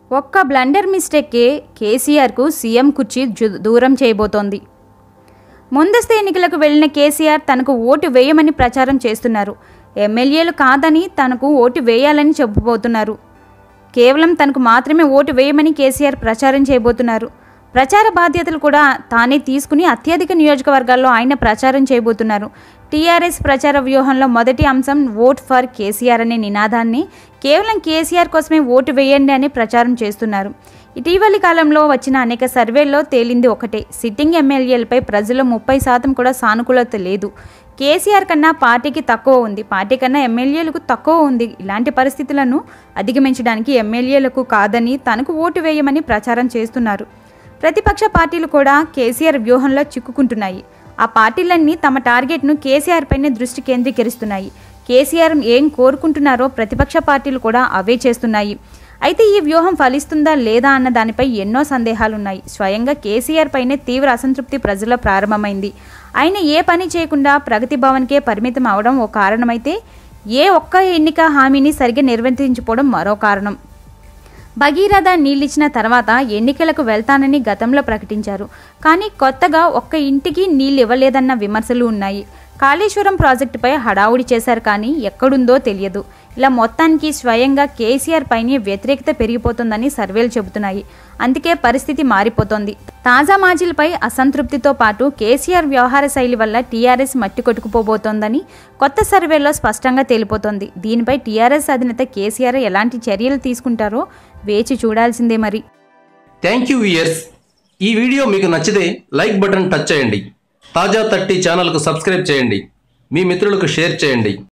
ఒక్క బ్లండర్ మిస్టేక్కే కేసీఆర్కు సీఎం కుర్చీ జు- దూరం చేయబోతోంది ముందస్తు ఎన్నికలకు వెళ్లిన కేసీఆర్ తనకు ఓటు వేయమని ప్రచారం చేస్తున్నారు ఎమ్మెల్యేలు కాదని తనకు ఓటు వేయాలని చెప్పబోతున్నారు కేవలం తనకు మాత్రమే ఓటు వేయమని కేసీఆర్ ప్రచారం చేయబోతున్నారు ప్రచార బాధ్యతలు కూడా తానే తీసుకుని అత్యధిక నియోజకవర్గాల్లో ఆయన ప్రచారం చేయబోతున్నారు టీఆర్ఎస్ ప్రచార వ్యూహంలో మొదటి అంశం ఓట్ ఫర్ కేసీఆర్ అనే నినాదాన్ని కేవలం కేసీఆర్ కోసమే ఓటు వేయండి అని ప్రచారం చేస్తున్నారు ఇటీవలి కాలంలో వచ్చిన అనేక సర్వేల్లో తేలింది ఒకటే సిట్టింగ్ ఎమ్మెల్యేలపై ప్రజలు ముప్పై శాతం కూడా సానుకూలత లేదు కేసీఆర్ కన్నా పార్టీకి తక్కువ ఉంది పార్టీ కన్నా ఎమ్మెల్యేలకు తక్కువ ఉంది ఇలాంటి పరిస్థితులను అధిగమించడానికి ఎమ్మెల్యేలకు కాదని తనకు ఓటు వేయమని ప్రచారం చేస్తున్నారు ప్రతిపక్ష పార్టీలు కూడా కేసీఆర్ వ్యూహంలో చిక్కుకుంటున్నాయి ఆ పార్టీలన్నీ తమ టార్గెట్ను కేసీఆర్ పైనే దృష్టి కేంద్రీకరిస్తున్నాయి కేసీఆర్ ఏం కోరుకుంటున్నారో ప్రతిపక్ష పార్టీలు కూడా అవే చేస్తున్నాయి అయితే ఈ వ్యూహం ఫలిస్తుందా లేదా అన్న దానిపై ఎన్నో సందేహాలున్నాయి స్వయంగా కేసీఆర్ పైనే తీవ్ర అసంతృప్తి ప్రజల్లో ప్రారంభమైంది ఆయన ఏ పని చేయకుండా ప్రగతి భవన్కే పరిమితం అవడం ఓ కారణమైతే ఏ ఒక్క ఎన్నిక హామీని సరిగ్గా నిర్వర్తించుకోవడం మరో కారణం భగీరథ నీళ్ళిచ్చిన తర్వాత ఎన్నికలకు వెళ్తానని గతంలో ప్రకటించారు కానీ కొత్తగా ఒక్క ఇంటికి నీళ్ళు ఇవ్వలేదన్న విమర్శలు ఉన్నాయి కాళేశ్వరం ప్రాజెక్టుపై హడావుడి చేశారు కానీ ఎక్కడుందో తెలియదు ఇలా మొత్తానికి స్వయంగా కేసీఆర్ పైనే వ్యతిరేకత పెరిగిపోతుందని సర్వేలు చెబుతున్నాయి అందుకే పరిస్థితి మారిపోతోంది తాజా మాజీలపై అసంతృప్తితో పాటు కేసీఆర్ వ్యవహార శైలి వల్ల టీఆర్ఎస్ మట్టి కొట్టుకుపోబోతోందని కొత్త సర్వేలో స్పష్టంగా తేలిపోతోంది దీనిపై టీఆర్ఎస్ అధినేత కేసీఆర్ ఎలాంటి చర్యలు తీసుకుంటారో వేచి చూడాల్సిందే మరి థ్యాంక్ యూ ఇయర్స్ ఈ వీడియో మీకు నచ్చితే లైక్ బటన్ టచ్ చేయండి తాజా థర్టీ ఛానల్కు సబ్స్క్రైబ్ చేయండి మీ మిత్రులకు షేర్ చేయండి